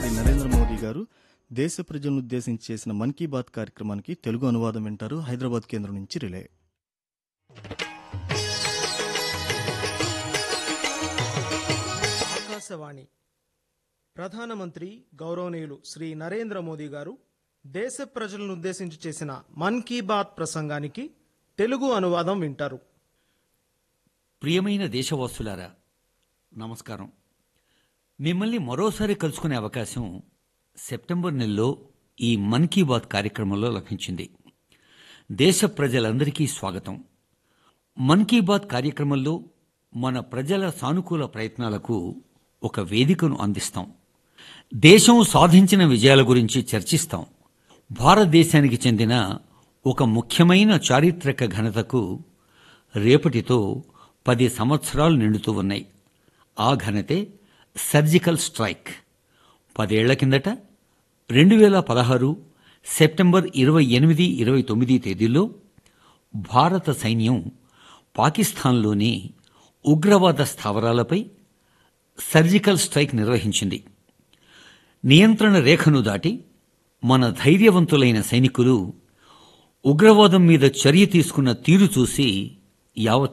ప్రధానమంత్రి నరేంద్ర మోదీ గారు దేశ ప్రజలను ఉద్దేశించి చేసిన మన్ కీ బాత్ కార్యక్రమానికి తెలుగు అనువాదం వింటారు హైదరాబాద్ కేంద్రం నుంచి రిలే ఆకాశవాణి ప్రధానమంత్రి గౌరవనీయులు శ్రీ నరేంద్ర మోదీ గారు దేశ ప్రజలను ఉద్దేశించి చేసిన మన్ కీ బాత్ ప్రసంగానికి తెలుగు అనువాదం వింటారు ప్రియమైన దేశవాసులారా నమస్కారం మిమ్మల్ని మరోసారి కలుసుకునే అవకాశం సెప్టెంబర్ నెలలో ఈ మన్ కీ బాత్ కార్యక్రమంలో లభించింది దేశ ప్రజలందరికీ స్వాగతం మన్ కీ బాత్ కార్యక్రమంలో మన ప్రజల సానుకూల ప్రయత్నాలకు ఒక వేదికను అందిస్తాం దేశం సాధించిన విజయాల గురించి చర్చిస్తాం భారతదేశానికి చెందిన ఒక ముఖ్యమైన చారిత్రక ఘనతకు రేపటితో పది సంవత్సరాలు నిండుతూ ఉన్నాయి ఆ ఘనతే సర్జికల్ స్ట్రైక్ పదేళ్ల కిందట రెండు వేల పదహారు సెప్టెంబర్ ఇరవై ఎనిమిది ఇరవై తొమ్మిది తేదీల్లో భారత సైన్యం పాకిస్తాన్లోని ఉగ్రవాద స్థావరాలపై సర్జికల్ స్ట్రైక్ నిర్వహించింది నియంత్రణ రేఖను దాటి మన ధైర్యవంతులైన సైనికులు ఉగ్రవాదం మీద చర్య తీసుకున్న తీరు చూసి యావత్